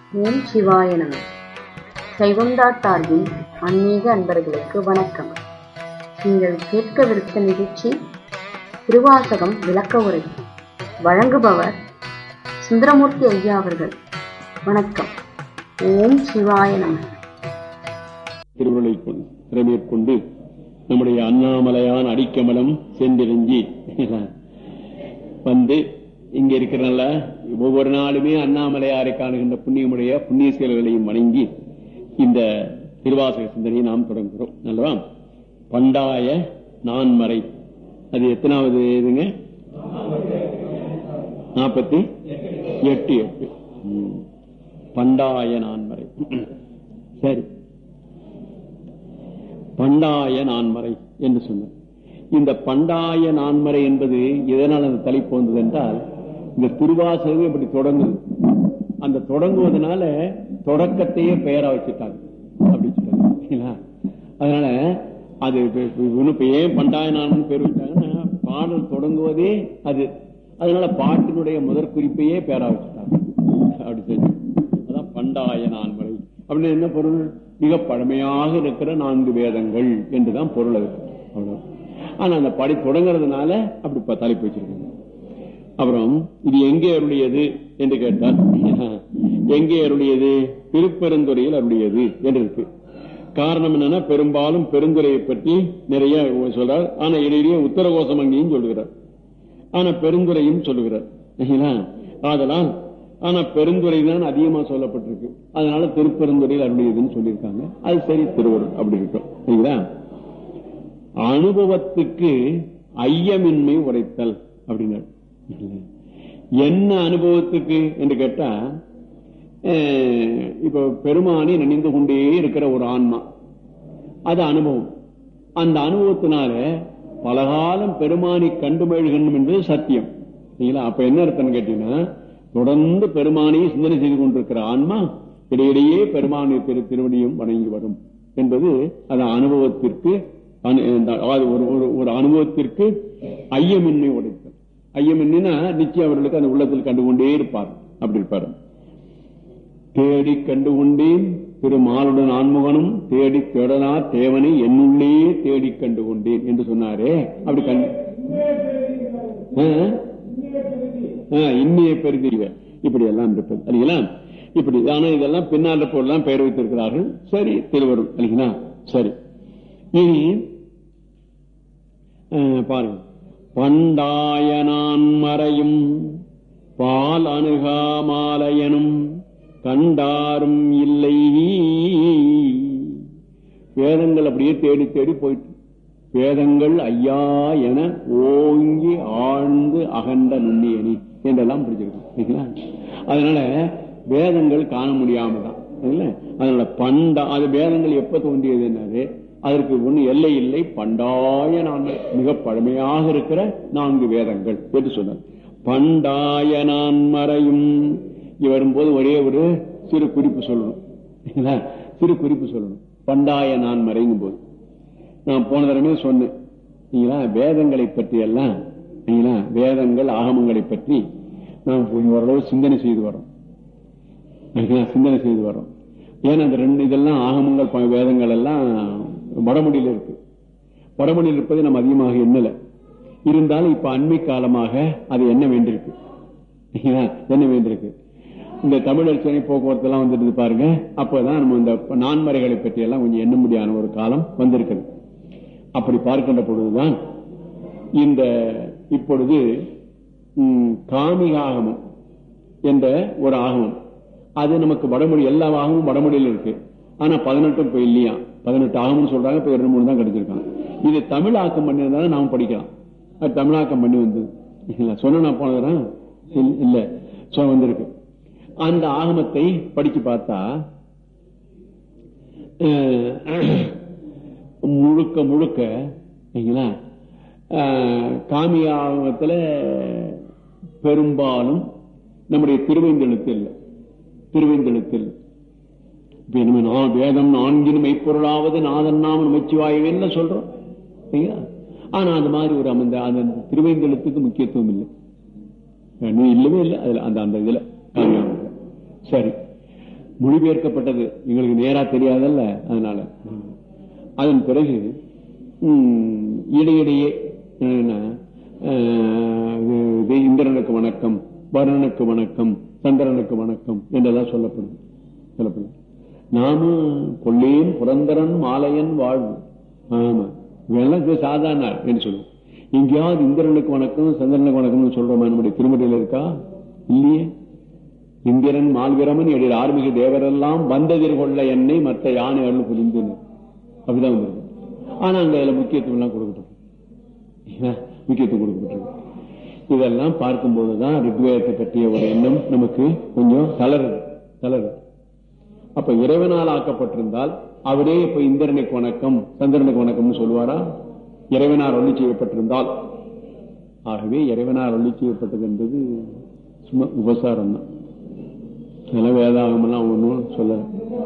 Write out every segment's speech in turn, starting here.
ஓம் சிவாய நம சைவம் டாட் டார்கின் ஆன்மீக அன்பர்களுக்கு வணக்கம் நீங்கள் கேட்கவிருக்க நிகழ்ச்சி திருவாசகம் விளக்க உரை வழங்குபவர் சுந்தரமூர்த்தி ஐயா அவர்கள் வணக்கம் ஓம் சிவாய நம திருவுருளை திறமேற்கொண்டு நம்முடைய அண்ணாமலையான் அடிக்கமலம் சென்றிருஞ்சி வந்து இங்க இருக்கிறனால ஒவ்வொரு நாளுமே அண்ணாமலையாரை காணுகின்ற புண்ணியமுடைய புண்ணிய செயல்களையும் வணங்கி இந்த திருவாசக சிந்தனையை நாம் தொடங்குகிறோம் அல்லவா பண்டாய நான்மறை அது எத்தனாவது இதுங்க நாற்பத்தி எட்டு எட்டு ம். பண்டாய நான்மறை சரி பண்டாய நான்மறை என்று சொன்னார் இந்த பண்டாய நான்மறை என்பது எதனால் அந்த தலைப்பு வந்தது என்றால் இந்த திருவாசகம் இப்படி தொடங்குது அந்த தொடங்குவதனால தொடக்கத்தையே பெயரா வச்சுட்டாங்க அப்படி சொல்றாங்க. சரிங்களா? அதனால அது இப்ப- இப்ப இவனு இப்ப ஏன் பண்டாய நான்மறை பேர் வச்சாங்கன்னா பாடல் தொடங்குவதே அது அதனால பாட்டினுடைய முதற் குறிப்பையே பேரா வச்சுட்டாங்க அப்படி செஞ்சு அதான் பண்டாய நான்மறை அப்படின்னு என்ன பொருள் மிக பழமையாக இருக்கிற நான்கு வேதங்கள் என்றுதான் பொருள் அது அவ்வளவு ஆனா அந்த படி தொடங்குறதுனால அப்படி ப- தலைப்பு வச்சிருக்காங்க அப்புறம் இது எங்கே அருளியது என்று கேட்டால் எங்கே அருளியது திருப்பெருந்துறையில் அருளியது என்று இருக்கு காரணம் என்னன்னா பெரும்பாலும் பெருந்துறையை பற்றி நிறைய சொல்றார் ஆனா இடையிலேயே உத்தரகோசம் அங்கேயும் சொல்லுகிறார் ஆனா பெருந்துறையும் சொல்லுகிறார் சரிங்களா? ஆதலால் ஆனா பெருந்துறை தான் அதிகமா சொல்லப்பட்டிருக்கு அதனால திருப்பெருந்துறையில் அருளியதுன்னு சொல்லியிருக்காங்க அது சரி திருவருள் அப்படி இருக்கும் சரிங்களா அனுபவத்துக்கு ஐயமின்மை உரைத்தல் அப்படின்னாரு என்ன அனுபவத்துக்கு என்று கேட்டா அஹ், இப்ப பெருமானி நினைந்து கொண்டே இருக்கிற ஒரு ஆன்மா அது அனுபவம் அந்த அனுபவத்தினால பலகாலம் பெருமானி கண்டு மகிழ்கின்றோம் என்பது சத்தியம் சரிங்களா அப்ப என்ன அர்த்தம் கேட்டீங்கன்னா தொடர்ந்து பெருமானியை சிந்தனை செய்து கொண்டிருக்கிற ஆன்மா இடையிடையே பெருமானிய திரு திருவடியும் வணங்கி வரும் என்பது அது அனுபவத்திற்கு அனு- இந்த- அதாவது ஒரு ஒரு- ஒரு அனுபவத்திற்கு ஐயமின்மை உடைத்தல் ஐயமின்மைனா நிச்சயம் அவர்களுக்கு அந்த உள்ளத்தில் கண்டுகொண்டே இருப்பார் அப்படி இருப்பார் தேடி கண்டுகொண்டேன் திரு மாலுடன் ஆன்முகனும் தேடி தேடனா தேவனை என்னுள்ளே தேடி கண்டுகொண்டேன் என்று சொன்னாரே அப்படி கண்டு ஆ? ஆ, இன்னிய பெருதிரிவ இப்படி எல்லாம் இருப்பது இல்லைங்களா இப்படி ஆனா இதெல்லாம் பின்னால் இருப்பவர்கள் பெயர் வைத்திருக்கிறார்கள் சரி திருவருள் இல்லைங்களா சரி இனி ஆ, பாருங்க பண்டாய நான் மறையும் பால் அணுகாமாலயனும் கண்டாரும் இல்லை வேதங்கள் அப்படியே தேடி தேடி போயிட்டு வேதங்கள் ஐயா என ஓங்கி ஆழ்ந்து அகண்ட நுண்ணியணி என்றெல்லாம் பிடிச்சிருக்கோம் சரிங்களா? அதனால வேதங்கள் காண முடியாம தான் சரிங்களா? அதனால பண்டா அது வேதங்கள் எப்ப தோன்றியது என்னாரு அதற்கு ஒண்ணு எல்லை இல்லை பண்டாய நான் மிக பழமையாக இருக்கிற நான்கு வேதங்கள் என்று சொன்னார் பண்டாய நான் மறையும் இங்க வரும்போது ஒரே ஒரு சிறு குறிப்பு சொல்லணும் சரிங்களா? சிறு குறிப்பு சொல்லணும் பண்டாய நான் மறையும் போது நான் போன தடவை சொன்னேன் சரிங்களா? வேதங்களை பற்றி எல்லாம் சரிங்களா? வேதங்கள் ஆகமங்களை பற்றி நாம் கொஞ்சம் ஓரளவு சிந்தனை செய்து வரோம் சரிங்களா? சிந்தனை செய்து வரோம் ஏன்னா அந்த ரெண்டு இதெல்லாம் ஆகமங்கள் ப- வேதங்கள் எல்லாம் வடமொழியில இருக்கு வடமொழியில் இருப்பதை நம்ம அதிகமாக எண்ணல இருந்தாலும் இப்ப அண்மை காலமாக அது என்ன வேண்டியிருக்கு சரிங்களா? என்ன வேண்டியிருக்கு இந்த தமிழ் அர்ச்சனை போக்குவரத்து எல்லாம் வந்துட்டு பாருங்க அப்பதான் நம்ம இந்த நான்மறைகளை பற்றி எல்லாம் கொஞ்சம் எண்ண முடியாத ஒரு காலம் வந்திருக்குது அப்படி பார்க்கின்ற பொழுதுதான் இந்த இப்பொழுது ம், காமிக ஆகமம் என்ற ஒரு ஆகமம் அது நமக்கு வடமொழி எல்லா ஆகமும் வடமொழியில இருக்கு ஆனா பதினெட்டும் இப்ப இல்லையா பதினெட்டு ஆகம்னு சொல்றாங்க இப்ப இரண்டு மூணு தான் கிடைச்சிருக்காங்க இது தமிழ் ஆக்கம் பண்ணியிருந்தாலும் நாம படிக்கலாம் அது தமிழாக்கம் பண்ணி வந்தது இல்ல சொன்ன நான் போனதுனா இல்ல சொ வந்திருக்கு அந்த ஆகமத்தை படிச்சு பார்த்தா அஹ், முழுக்க முழுக்க சரிங்களா அஹ், காமிய ஆகமத்துல பெரும்பாலும் நம்முடைய திருவைந்தெழுத்து இல்லை திருவைந்தெழுத்தில் இப்ப நம்ம நான் வேதம் நான்கின் மெய்ப்பொருளாவது நாதன் நாம நமச்சிவாயவேன்னு சொல்றோம் சரிங்களா? ஆனா அந்த மாதிரி ஒரு அந்த அந்த திருவைந்தெழுத்துக்கு முக்கியத்துவம் இல்லை இன்னும் இல்லவே இல்லை அதுல அந்த அந்த இதுல காமியாமத்துல. சரி மொழிபெயர்க்கப்பட்டது எங்களுக்கு நேரா தெரியாதல்ல அதனால அதன் பிறகு ம், இடையிடையே என்ன, அஹ், இது இந்திரனுக்கு வணக்கம் வருணனுக்கு வணக்கம் சந்திரனுக்கு வணக்கம் என்றெல்லாம் சொல்லப்படும் சொல்லப்படும் நாம கொள்ளேன் புரந்தரன் மாலையன் வாழ்வு ஆமா இதெல்லாம் இது சாதாரண என்று சொல்லுவோம் எங்கேயாவது இந்திரனுக்கு வணக்கம் சந்திரனுக்கு வணக்கம்னு சொல்றோமா நம்முடைய திருமணியில இருக்கா இல்லையே இந்திரன் மால்விரமன் எழில் ஆர்மிக தேவரெல்லாம் வந்ததிர் கொள்ள என்னை மற்ற யானை அருள் புரிந்து அப்படிதான் வந்திருக்கு ஆனா அங்க அதுல முக்கியத்துவம் எல்லாம் கொடுக்கட்டும் முக்கியத்துவம் கொடுக்கப்பட்டிருக்கு இதெல்லாம் பார்க்கும்போதுதான் ரிக்வேதத்தை பற்றிய ஒரு எண்ணம் நமக்கு கொஞ்சம் தளருது தளருது அப்ப இறைவனால் ஆக்கப்பட்டிருந்தால் அவரே இப்ப இந்திரனுக்கு வணக்கம் சந்திரனுக்கு வணக்கம்னு சொல்லுவாரா இறைவனார் ஒளி செய்யப்பட்டிருந்தால் ஆகவே இறைவனார் ஒளி செய்யப்பட்டது என்பது சும்மா உபசாரம் தான் அதெல்லாம் வேதாகமெல்லாம் ஒன்றும் சொல்லல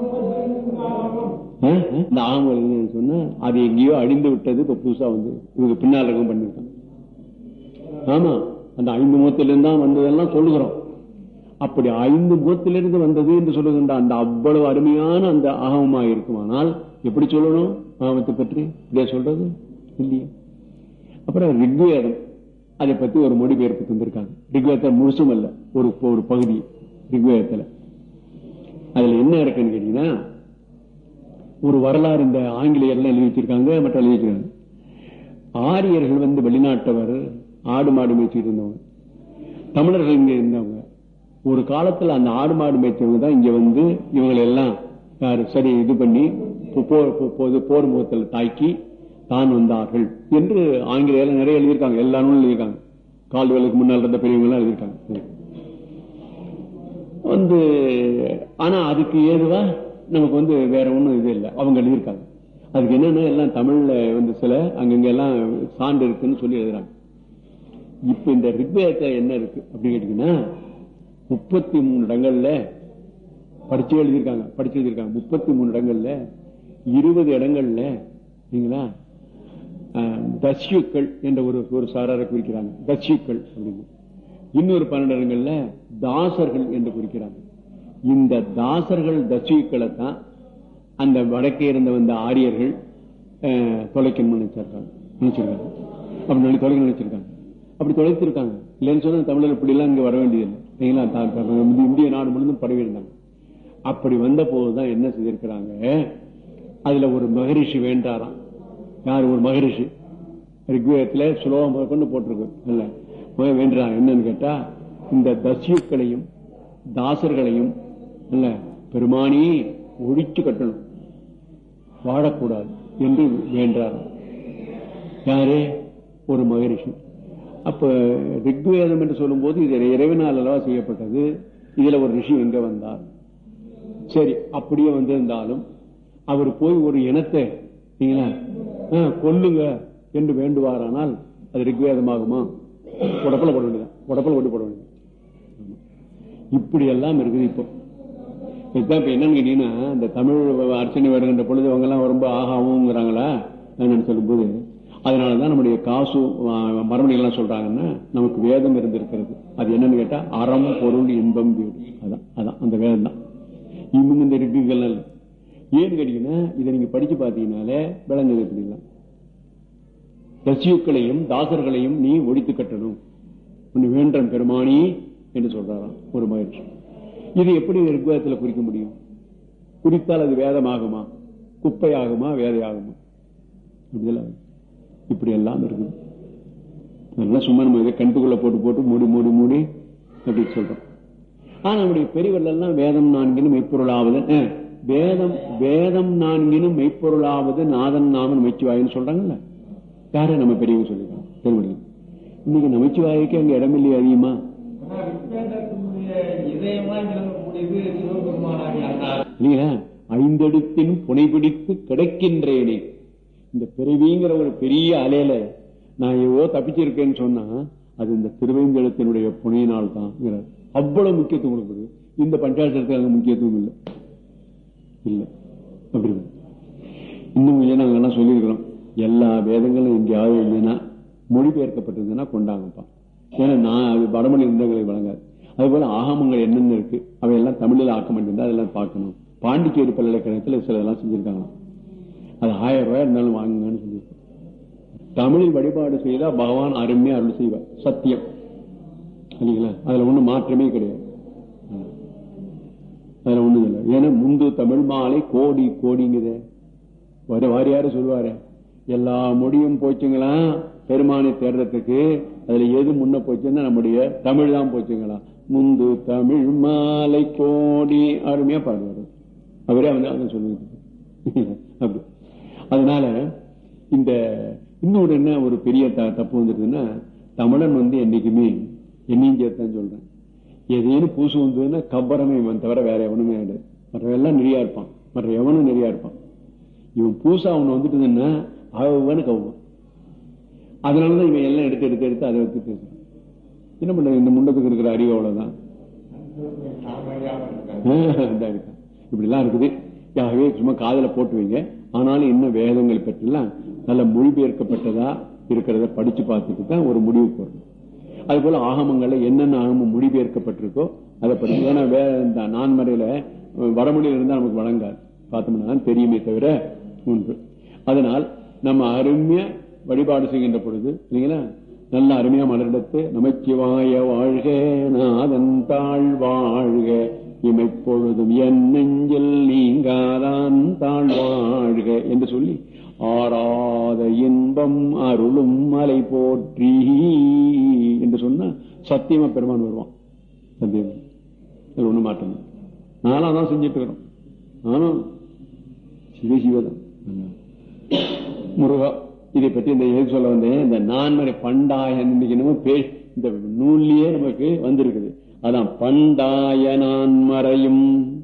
ஆ? இந்த ஆகமம் எழுதுன்னு சொன்னா அது எங்கேயோ அழிந்து விட்டது இப்ப புதுசா வந்து இவங்க பின்னால் இருக்கும் பண்ணிருக்காங்க ஆமா அந்த ஐந்து முகத்திலிருந்து தான் வந்ததெல்லாம் சொல்லுகிறோம் அப்படி ஐந்து முகத்திலிருந்து வந்தது என்று சொல்லுகின்ற அந்த அவ்வளவு அருமையான அந்த ஆகமமா இருக்குமானால் எப்படி சொல்லணும் ஆகமத்தை பற்றி இப்படியா சொல்றது இல்லையே அப்புறம் ரிக்வேதம் அதை பத்தி ஒரு மொழிபெயர்ப்பு தந்திருக்காங்க ரிக்வேதம் முழுசும் அல்ல ஒரு ஒரு பகுதி ரிக்வேதத்துல அதுல என்ன இருக்குன்னு கேட்டீங்கன்னா ஒரு வரலாறு இந்த ஆங்கிலேயர்லாம் எழுதி வச்சிருக்காங்க மற்ற எழுதி வச்சிருக்காங்க ஆரியர்கள் வந்து வெளிநாட்டவர் ஆடு மாடு மேய்ச்சிட்டு இருந்தவங்க தமிழர்கள் இங்க இருந்தவங்க ஒரு காலத்துல அந்த ஆடு மாடு மேய்ச்சவங்க தான் இங்க வந்து இவங்களை எல்லாம் யாரு சரி இது பண்ணி போ- போர் போ- போது போர் முகத்தில் தாக்கி தான் வந்தார்கள் என்று ஆங்கிலேயர்கள் நிறைய எழுதியிருக்காங்க எல்லா நூலும் எழுதியிருக்காங்க கால்வேலுக்கு முன்னால் இருந்த பெரியவங்க எல்லாம் எழுதியிருக்காங்க வந்து ஆனா அதுக்கு ஏதுவா நமக்கு வந்து வேற ஒண்ணும் இது இல்லை அவங்க எழுதியிருக்காங்க அதுக்கு என்னன்னா எல்லாம் தமிழ்ல வந்து சில அங்கங்க எல்லாம் சான்று இருக்குன்னு சொல்லி எழுதுறாங்க இப்ப இந்த ரிக்வேதத்துல என்ன இருக்கு அப்படின்னு கேட்டீங்கன்னா முப்பத்தி மூணு இடங்கள்ல படிச்சு எழுதியிருக்காங்க படிச்சு எழுதியிருக்காங்க முப்பத்தி மூணு இடங்கள்ல இருபது இடங்கள்ல நீங்களா அஹ், தஸ்யுக்கள் என்ற ஒரு ஒரு சாராரை குறிக்கிறாங்க தஸ்யுக்கள் அப்படின்னு இன்னொரு பன்னெண்டு இடங்கள்ல தாசர்கள் என்று குறிக்கிறாங்க இந்த தாசர்கள் தஸ்யுக்களை தான் அந்த வடக்கே இருந்த வந்த ஆரியர்கள் அஹ், தொலைக்கணும்னு நினைச்சிருக்காங்க நினைச்சிருக்காங்க அப்படி நினை- தொலைக்க நினைச்சிருக்காங்க அப்படி தொலைத்திருக்காங்க இல்லைன்னு சொன்னா தமிழர் இப்படி எல்லாம் இங்க வர வேண்டியதில்லை சரிங்களா தா- தா- இந்த இந்திய நாடு முழுவதும் பரவி இருந்தாங்க அப்படி வந்த போதுதான் என்ன செய்திருக்கிறாங்க அதுல ஒரு மகரிஷி வேண்டாராம் யார் ஒரு மகரிஷி ரிக்வேதத்துல சுலோகம் கொண்டு போட்டிருக்கு இல்ல போய் வேண்டாம் என்னன்னு கேட்டா இந்த தஸ்யுக்களையும் தாசர்களையும் இல்ல பெருமானி ஒழிச்சு கட்டணும் வாழக்கூடாது என்று வேண்டாராம் யாரு ஒரு மகரிஷி அப்ப ரிக்வேதம் என்று சொல்லும்போது இது இறைவனால் அல்லவா செய்யப்பட்டது இதுல ஒரு ரிஷி எங்க வந்தார் சரி அப்படியே வந்திருந்தாலும் அவர் போய் ஒரு இனத்தை சரிங்களா, ஆ, கொல்லுங்க என்று வேண்டுவாரானால் அது ரிக்வேதமாகுமா உடப்பல போட வேண்டியதான் உடப்பல போட்டு போட வேண்டியது இப்படி எல்லாம் இருக்குது இப்போ இதுதான் இப்ப என்னன்னு கேட்டீங்கன்னா இந்த தமிழ் அர்ச்சனை வருகின்ற பொழுது அவங்க எல்லாம் ரொம்ப ஆகாவுங்கிறாங்களா என்னன்னு சொல்லும்போது அதனாலதான் நம்முடைய காசு மரமணிகள் எல்லாம் சொல்றாங்கன்னா நமக்கு வேதம் இருந்திருக்கிறது அது என்னன்னு கேட்டா அறம் பொருள் இன்பம் வீடு அதான் அதான் அந்த வேதம் தான் இவங்க இந்த ரிக்குகள் இல்ல. ஏன்னு கேட்டீங்கன்னா இதை நீங்க படிச்சு பாத்தீங்கன்னாலே விளங்குது எப்படிலாம் தசியுக்களையும் தாசர்களையும் நீ ஒழித்து கட்டணும் உன்னை வேண்டாம் பெருமானி என்று சொல்றாராம் ஒரு மகிழ்ச்சி இது எப்படி ரிக்வேதத்துல குறிக்க முடியும் குறித்தால் அது வேதமாகுமா குப்பையாகுமா வேதையாகுமா இப்படியெல்லாம் இப்படி எல்லாம் இருக்குது அதெல்லாம் சும்மா நம்ம இதை கண்டுக்குள்ள போட்டு போட்டு மூடி மூடி மூடி அப்படி சொல்றோம் ஆனா நம்முடைய பெரியவர்கள் எல்லாம் வேதம் நான்கினும் மெய்ப்பொருளாவது அஹ், வேதம் வேதம் நான்கினும் மெய்ப்பொருளாவது நாதன் நாமன் மெச்சுவாயின்னு சொல்றாங்கல்ல யாரு நம்ம பெரியவங்க சொல்லிருக்காங்க திருமணி இன்னைக்கு நமச்சிவாய்க்கு அங்க இடமில்லை அதிகமா இதயமாய் விளங்கக்கூடியது சிவபெருமானாகிய அண்ணார் இல்லையா ஐந்தெடுத்தின் புனை பிடித்து கிடைக்கின்றேனே இந்த பிறவிங்கிற ஒரு பெரிய அலையில நான் எவ்வளோ தப்பிச்சிருக்கேன்னு சொன்னா அது இந்த திருவேந்தெழுத்தினுடைய புனையினால் தான் அவ்வளவு முக்கியத்துவம் கொடுக்குது இந்த பஞ்சாயத்து அங்க முக்கியத்துவம் இல்லை இல்ல அப்படி இருக்கு. இன்னும் கொஞ்சம் நாங்க எல்லாம் சொல்லியிருக்கிறோம் எல்லா வேதங்களும் எங்கேயாவது இல்லைன்னா மொழிபெயர்க்கப்பட்டிருந்ததுன்னா கொண்டாங்கப்பா ஏன்னா நான் அது வடமொழி இருந்தவங்களுக்கு வழங்காது அதுபோல ஆகமங்கள் என்னென்ன இருக்கு அவையெல்லாம் தமிழ் தமிழில் ஆக்க மாட்டேன் அதெல்லாம் பார்க்கணும் பாண்டிச்சேரி பல்கலைக்கழகத்தில் சில இதெல்லாம் செஞ்சிருக்காங்களாம் அது ஆயிரம் ரூபாய் இருந்தாலும் வாங்குங்கன்னு சொல்லியிருக்கோம் தமிழில் வழிபாடு செய்தா பகவான் அருமையா அருள் செய்வார் சத்தியம் இல்லைங்களா அதுல ஒண்ணும் மாற்றமே கிடையாது அதுல ஒண்ணும் இல்லை ஏன்னா முந்து தமிழ் மாலை கோடி கோடிங்குதே வர வாரியாரு சொல்லுவாரு எல்லா மொழியும் போச்சுங்களா பெருமானை தேடுறதுக்கு அதுல எது முன்ன போச்சுன்னா நம்முடைய தமிழ் தான் போச்சுங்களா முந்து தமிழ் மாலை கோடி அருமையா பாடுவாரு அவரே வந்து அதை சொல்லுவது அப்படி அதனால இந்த இன்னொரு என்ன ஒரு பெரிய த- தப்பு வந்துருதுன்னா தமிழன் வந்து என்னைக்குமே என்னையும் சேர்த்தான் சொல்றேன் ஏதேனும் பூசு வந்ததுன்னா கப்பரமே இவன் தவிர வேற எவனுமே கிடையாது மற்ற எல்லாம் நிறையா இருப்பான் மற்ற எவனும் நிறையா இருப்பான் இவன் பூசா அவன் வந்துட்டுதுன்னா அவனு கவுவான் அதனாலதான் இவன் எல்லாம் எடுத்து எடுத்து எடுத்து அதை வச்சு பேசுறான் என்ன பண்றது இந்த முண்டத்துக்கு இருக்கிற அறிவு அவ்வளவுதான் இதா இருக்கு. இப்படிலாம் இருக்குது ஆகவே சும்மா காதுல போட்டு வைங்க ஆனாலும் இன்னும் வேதங்கள் பற்றிலாம் நல்ல மொழிபெயர்க்கப்பட்டதா இருக்கிறத படிச்சு பார்த்துட்டு தான் ஒரு முடிவுக்கு வரணும் அது போல ஆகமங்கள்ல என்னென்ன ஆகமம் மொழிபெயர்க்கப்பட்டிருக்கோ அதை படிச்சு ஏன்னா வே இந்த நான்மறையில அஹ், வடமொழியில இருந்தா நமக்கு வழங்காது பார்த்தோம்னா தான் தெரியுமே தவிர ஒன்று அதனால் நம்ம அருமையா வழிபாடு செய்கின்ற பொழுது இல்லைங்களா நல்ல அருமையா மலரிடத்து நமச்சிவாய வாழ்க நாதன் தாழ் வாழ்க இமைப்பொழுதும் என் நெஞ்சில் நீங்காதான் தாழ் வாழ்க என்று சொல்லி ஆறாத இன்பம் அருளும் மலை போற்றி என்று சொன்னா சத்தியமா பெருமான் வருவான் சத்தியம் அது ஒண்ணு மாற்றம் இல்லை. நானும் அதான் செஞ்சுட்டு இருக்கிறோம் நானும் சிவ சிவதான் முருகா இதை பற்றி இந்த எது சொல்ல வந்தேன் இந்த நான்மறை பண்டாய இன்னைக்கு என்னமோ பே இந்த நூல்லயே நமக்கு வந்திருக்குது அதான் பண்டாய நான்மறையும்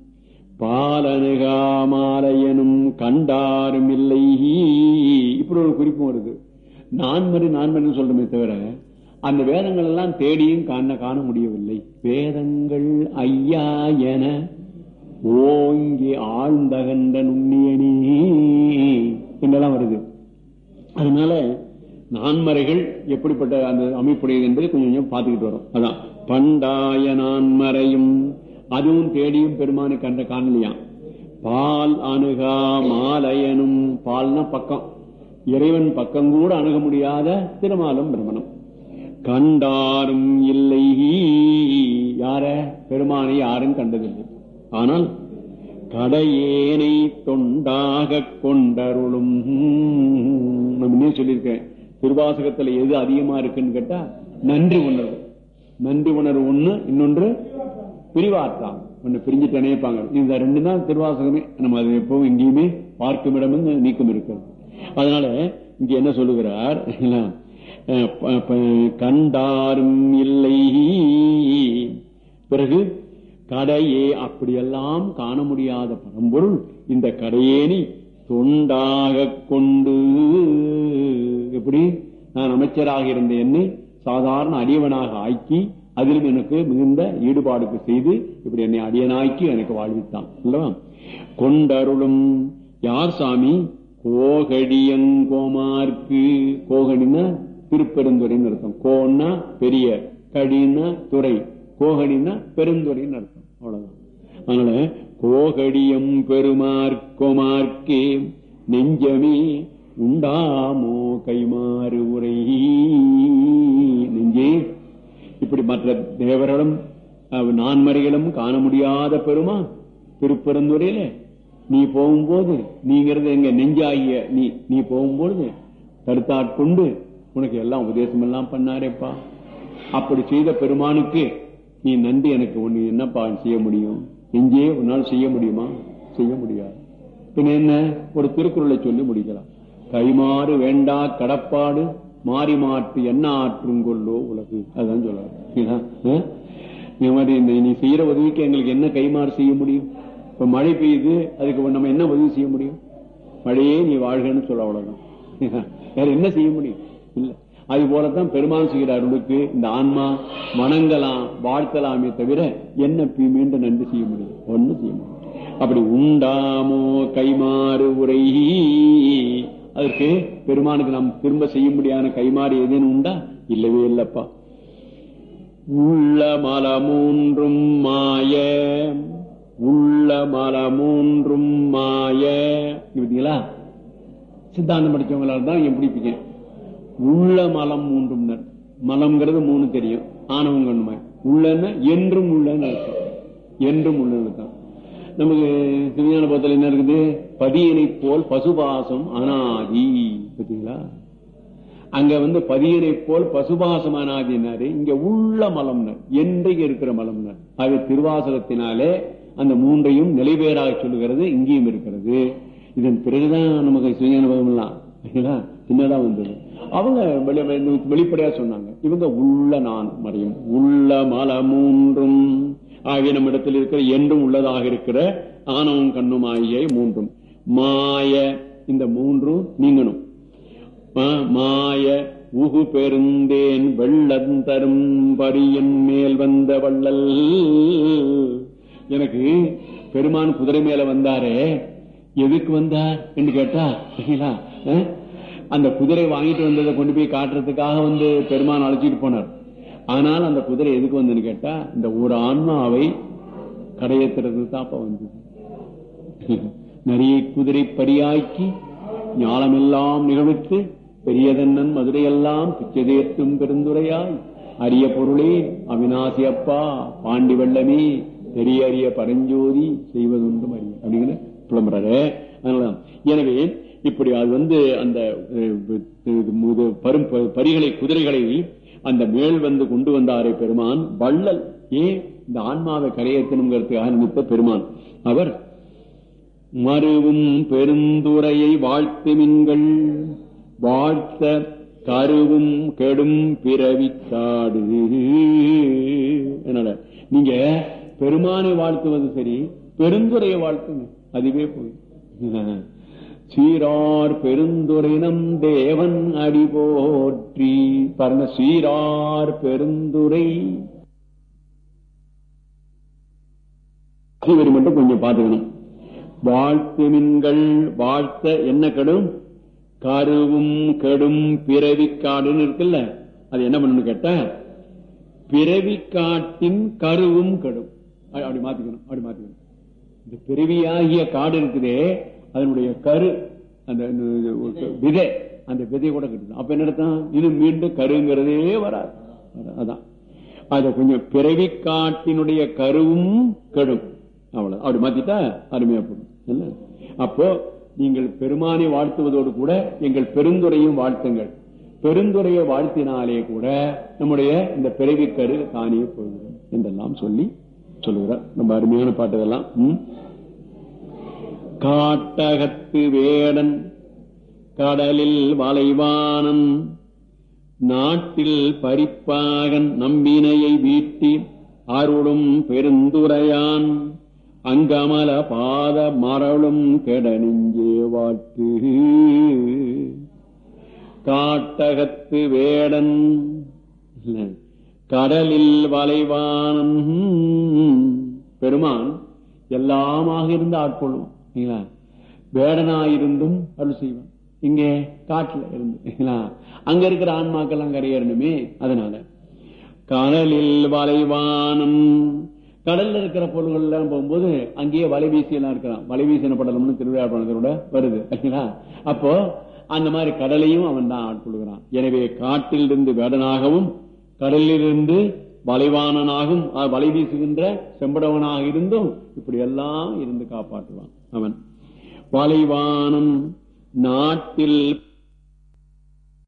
பாலனுகாமாலையனும் கண்டாரும் இல்லை இப்படி ஒரு குறிப்பும் வருது நான்மறை நான்மறை சொல்றமே தவிர அந்த வேதங்கள் எல்லாம் தேடியும் காண காண முடியவில்லை வேதங்கள் ஐயா என ஓங்கி ஆழ்ந்தகன்ற நுண்ணியனே என்றெல்லாம் வருது அதனால நான்மறைகள் எப்படிப்பட்ட அந்த அமைப்புடையது என்பதை கொஞ்சம் கொஞ்சம் பார்த்துக்கிட்டு வரோம் அதான் பண்டாய நான்மறையும் அதுவும் தேடியும் பெருமானை கண்ட காணலையாம் பால் அணுகா மாலையனும் பால்னா பக்கம் இறைவன் பக்கம் கூட அணுக முடியாத திருமாலும் பிரமணம் கண்டாரும் இல்லை யார பெருமானை யாரும் கண்டதில்லை ஆனால் கடையேனை தொண்டாக கொண்டருளும் நம்ம இன்னும் சொல்லியிருக்கேன் திருவாசகத்துல எது அதிகமா இருக்குன்னு கேட்டா நன்றி உணர்வு நன்றி உணர்வு ஒண்ணு இன்னொன்று பிரிவாற்றாம் ஒண்ணு பிரிஞ்சுட்டு நினைப்பாங்க இந்த ரெண்டு தான் திருவாசகமே நம்ம அது எப்பவும் எங்கேயுமே பார்க்கும் இடமும் நீக்கம் இருக்கிறது அதனால இங்க என்ன சொல்லுகிறார் அஹ் ப- ப- கண்டாரும் இல்லை பிறகு கடையே அப்படியெல்லாம் காண முடியாத பரம்பொருள் இந்த கடையேனி தொண்டாக கொண்டு எப்படி நான் அமைச்சராக இருந்த என்னை சாதாரண அடியவனாக ஆக்கி அதிலும் எனக்கு மிகுந்த ஈடுபாடுக்கு செய்து இப்படி என்னை அடியனாக்கி எனக்கு வாழ்வித்தான் அல்லவா கொண்டருளும் யார் சாமி கோகடியங்கோமார்க்கு கோகடினா திருப்பெருந்துறைன்னு அர்த்தம் கோன்னா பெரிய கடினா துறை கோகடினா பெருந்துறைன்னு அர்த்தம் அவ்வளவுதான் அதனால கோகடியம் பெருமார்க்கோமார்க்கே நெஞ்சமே உண்டாமோ கைமாறு உரை நெஞ்சே இப்படி மற்ற தேவர்களும் அஹ், நான்மறைகளும் காண முடியாத பெருமா திருப்பெருந்துறையில நீ போகும்போது நீங்கிறது எங்க நெஞ்சாகிய நீ நீ போகும்போது தடுத்தாட்கொண்டு உனக்கு எல்லாம் உபதேசம் எல்லாம் பண்ணாரேப்பா அப்படி செய்த பெருமானுக்கு நீ நன்றி எனக்கு ஒண்ணு என்னப்பா செய்ய முடியும் நெஞ்சே உன்னால் செய்ய முடியுமா செய்ய முடியாது பின்ன என்ன ஒரு திருக்குறளை சொல்லி முடிக்கலாம் கைமாறு வேண்டா கடப்பாடு மாறி மாற்று என்ன ஆற்றும் கொள்ளோ உலகு அதுதான் சொல்றாரு சரியா? ஆ? இந்த மாதிரி இந்த நீ செய்யற உதவிக்கு எங்களுக்கு என்ன கைமாறு செய்ய முடியும் இப்ப மழை பெய்யுது அதுக்கு நம்ம என்ன உதவி செய்ய முடியும் மழையே நீ வாழ்கன்னு சொல்ல அவ்வளவுதான் வேற என்ன செய்ய முடியும் இல்ல அது போலத்தான் பெருமாள் செய்கிற அருளுக்கு இந்த ஆன்மா வணங்கலாம் வாழ்த்தலாமே தவிர என்ன பி- மீண்டும் நன்றி செய்ய முடியும் ஒண்ணு செய்ய முடியும் அப்படி உண்டாமோ கைமாறு உரை அதற்கு பெருமானுக்கு நாம் திரும்ப செய்ய முடியாத கைமாறு ஏதேனும் உண்டா இல்லவே இல்லப்பா உள்ள மல மூன்றும் மாய உள்ள மல மூன்றும் மாய பார்த்தீங்களா சித்தாந்தம் படிச்சவங்களால தான் எப்படி பிடிக்க உள்ள மலம் மூன்றும் மலம்ங்கிறது மூணு தெரியும் ஆணவம் கண்ணுமாய் உள்ளன்னா என்றும் உள்ளன்னு அர்த்தம் என்றும் உள்ளன்னு அர்த்தம் நமக்கு சிவஞான பத்தில் என்ன இருக்குது பதியனை போல் பசுபாசம் அனாதி பார்த்தீங்களா அங்க வந்து பதியனை போல் பசுபாசம் அனாதினாரு இங்க உள்ள மலம்னர் என்றைக்கு இருக்கிற மலம்னர் அது திருவாசகத்தினாலே அந்த மூன்றையும் நிலைபேறாக சொல்லுகிறது இங்கேயும் இருக்கிறது இதன் பிறகுதான் நமக்கு சிவஞானம் எல்லாம் பின்னதான் வந்தது அவங்க வெளி- வெளிப்படையா சொன்னாங்க இவங்க உள்ள நான் மறையும் உள்ள மல மூன்றும் ஆகிய நம்ம இடத்தில் இருக்கிற என்றும் உள்ளதாக இருக்கிற ஆணவம் கண்ணும் ஆகிய மூன்றும் மாய இந்த மூன்றும் நீங்கணும் மா- மாய உகு பெருந்தேன் வெள்ளம் தரும் பரியன் மேல் வந்த வள்ளல் எனக்கு பெருமான் குதிரை மேல வந்தாரே எதுக்கு வந்தார் என்று கேட்டா சரிங்களா? அஹ்? அந்த குதிரை வாங்கிட்டு வந்ததை கொண்டு போய் காட்டுறதுக்காக வந்து பெருமான் அழைச்சிட்டு போனார் ஆனால் அந்த குதிரை எதுக்கு வந்ததுன்னு கேட்டா இந்த ஒரு ஆன்மாவை கடையத்துறது தாப்ப வந்தது நிறைய குதிரை பரியாக்கி ஞானமெல்லாம் நிகழ்த்து பெரியதன்னன் மதுரையெல்லாம் பிச்சதேற்றும் பெருந்துரையாய் அரிய பொருளே அவிநாசி அப்பா பாண்டி வெள்ளமே தெரிய அரிய பரஞ்சோதி செய்வதுண்டும் அறிய அப்படிங்கிற புலம்புறாரு அதனாலதான் எனவே இப்படி அது வந்து அந்த அஹ், இது இது பரும் பரிகளை குதிரைகளை அந்த மேல் வந்து கொண்டு வந்தாரே பெருமான் வள்ளல் ஏன் இந்த ஆன்மாவை கரையேற்றணுங்கிறதுக்காக நினைத்த பெருமான் அவர் மருவும் பெருந்துரையை வாழ்த்துமின்கள் வாழ்த்த கருவும் கெடும் பிறவிக்காடு அதனால நீங்க பெருமானை வாழ்த்துவது சரி பெருந்துரையை வாழ்த்துங்க அதுவே போய் சீரார் பெருந்துரைனம் தேவன் அடி போற்றி பாருங்க சீரார் பெருந்துரை இவர் மட்டும் கொஞ்சம் பாத்துக்கணும் வாழ்த்து மின்கள் வாழ்த்த என்ன கெடும் கருவும் கெடும் பிறவி காடுன்னு இருக்குல்ல அது என்ன பண்ணணும் கேட்டா பிறவி காட்டின் கருவும் கெடும் அப்படி அப்படி மாத்திக்கணும் அப்படி மாத்திக்கணும் இந்த பிறவியாகிய காடு இருக்குதே அதனுடைய கரு அந்த விதை அந்த விதை கூட கெடுது அப்ப என்ன அர்த்தம் இது மீண்டும் கருங்கிறதே வராது அதான் அத கொஞ்சம் பிறவி காட்டினுடைய கருவும் கெடும் அவ்வளவு அப்படி மாத்திட்டா அருமையா போடும் இல்ல அப்போ நீங்கள் பெருமானை வாழ்த்துவதோடு கூட எங்கள் பெருந்துரையும் வாழ்த்துங்கள் பெருந்துரையை வாழ்த்தினாலே கூட நம்முடைய இந்த பிறவி கரு தானே போய்விடும் என்றெல்லாம் சொல்லி சொல்லுகிறார் ரொம்ப அருமையான பாட்டு இதெல்லாம் ம். காட்டகத்து வேடன் கடலில் வளைவானன் நாட்டில் பரிப்பாகன் நம்பினையை வீட்டி அருளும் பெருந்துரையான் அங்கமல பாத மரளும் கெட நெஞ்சே வாட்டு காட்டகத்து வேடன் இல்ல, கடலில் வளைவானன் பெருமான் எல்லாமாக இருந்து ஆட்கொள்ளும் சரிங்களா? வேடனாயிருந்தும் அருள் செய்வான் இங்கே காட்டுல இருந்து சரிங்களா? அங்க இருக்கிற ஆன்மாக்கெல்லாம் கரையேறணுமே அதனால கடலில் வளைவானம் கடல்ல இருக்கிற பொருள்கள் எல்லாம் போகும்போது அங்கேயே வலை வீசி எல்லாம் இருக்கிறான் வலை வீசின படலம்னு திருவிழா படத்தோட வருது சரிங்களா? அப்போ அந்த மாதிரி கடலையும் அவன் தான் ஆட்கொள்கிறான் எனவே காட்டில் இருந்து வேடனாகவும் கடலிலிருந்து வலைவானனாகவும் அஹ், வலை வீசுகின்ற செம்படவனாக இருந்தும் இப்படி எல்லாம் இருந்து காப்பாற்றுவான் அவன் வலைவானம் நாட்டில்